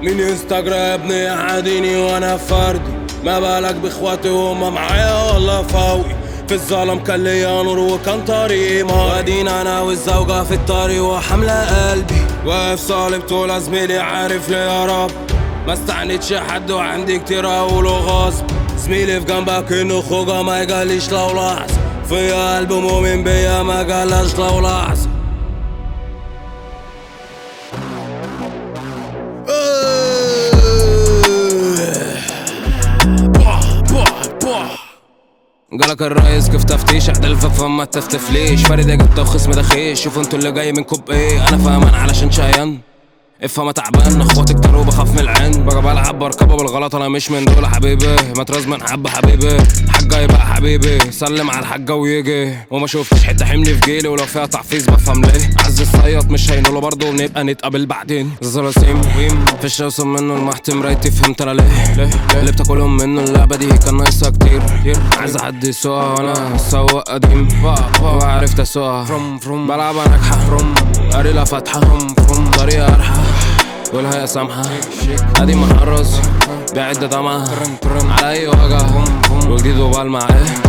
مين يستجربني يعاديني وانا فردي ما بالك باخواتي وهم معايا والله فوقي في الظلم كان ليا نور وكان طريقي وادينا انا والزوجة في الطريق وحاملة قلبي واقف صالب طول زميلي عارف ليه يا رب ما استعنيتش حد وعندي كتير اقوله غصب زميلي في جنبك انه خوجة ما يجاليش لو لحظة فيا قلب مؤمن بيا ما جالاش لو لحظة جالك الرئيس كيف تفتيش احدى الفف ما تفتفليش فريد جبت وخصم ده خيش شوفوا انتوا اللي جاي منكم ايه انا فاهمان علشان شقيان افهم تعبان اخواتي كتير وبخاف من العين بقى بلعب بركبه بالغلط انا مش من دول حبيبي ما ترزمن حب حبيبي حاجه يبقى حبيبي سلم على الحاجه ويجي وما شفتش حته حمل في جيلي ولو فيها تحفيز بفهم ليه عز الصياد مش هينوله برضه ونبقى نتقابل بعدين زلاسيم ويم فيش اوصل منه المحت مرايتي فهمت انا ليه ليه اللي بتاكلهم منه اللعبه دي كان ناقصها كتير عايز حد يسوقها وانا سواق قديم وعرفت اسوقها بلعبها ناجحه قريلة فاتحة طريقة أرحى والهيئة سامحة قديم محرص بعد دمعة على أي وجع وجديد وبال معاه